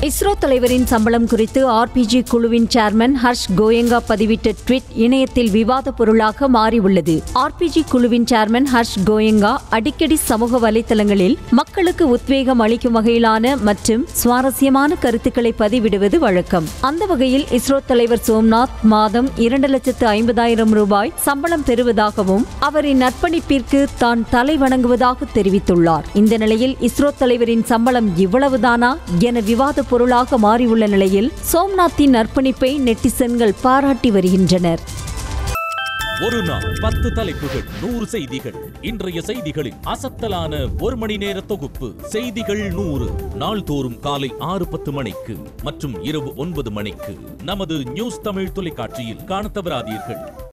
இஸ்ரோ தலைவரின் சம்பளம் குறித்து ஆர்பிஜி குழுவின் சேர்மன் ஹர்ஷ் கோயங்கா பதிவிட்ட ட்வீட் இணையத்தில் விவாத பொருளாக மாறியுள்ளது ஆர்பிஜி குழுவின் சேர்மன் ஹர்ஷ் கோயங்கா அடிக்கடி சமூக வலைதளங்களில் மக்களுக்கு உத்வேகம் அளிக்கும் வகையிலான மற்றும் சுவாரஸ்யமான கருத்துக்களை பதிவிடுவது வழக்கம் அந்த வகையில் இஸ்ரோ தலைவர் சோம்நாத் மாதம் இரண்டு லட்சத்து ஐம்பதாயிரம் ரூபாய் சம்பளம் பெறுவதாகவும் அவரின் அர்ப்பணிப்பிற்கு தான் தலை வணங்குவதாக தெரிவித்துள்ளார் இந்த நிலையில் இஸ்ரோ தலைவரின் சம்பளம் இவ்வளவுதானா என விவாத பொருளாக மாறியுள்ள நிலையில் சோம்நாத்தின் அர்ப்பணிப்பை நெட்டிசன்கள் பாராட்டி வருகின்றனர் ஒரு நாள் பத்து தலைப்புகள் நூறு செய்திகள் இன்றைய செய்திகளின் அசத்தலான ஒரு மணி நேர தொகுப்பு செய்திகள் நூறு நாள்தோறும் காலை ஆறு பத்து மணிக்கு மற்றும் இரவு ஒன்பது மணிக்கு நமது நியூஸ் தமிழ் தொலைக்காட்சியில் காணத் தவறாதீர்கள்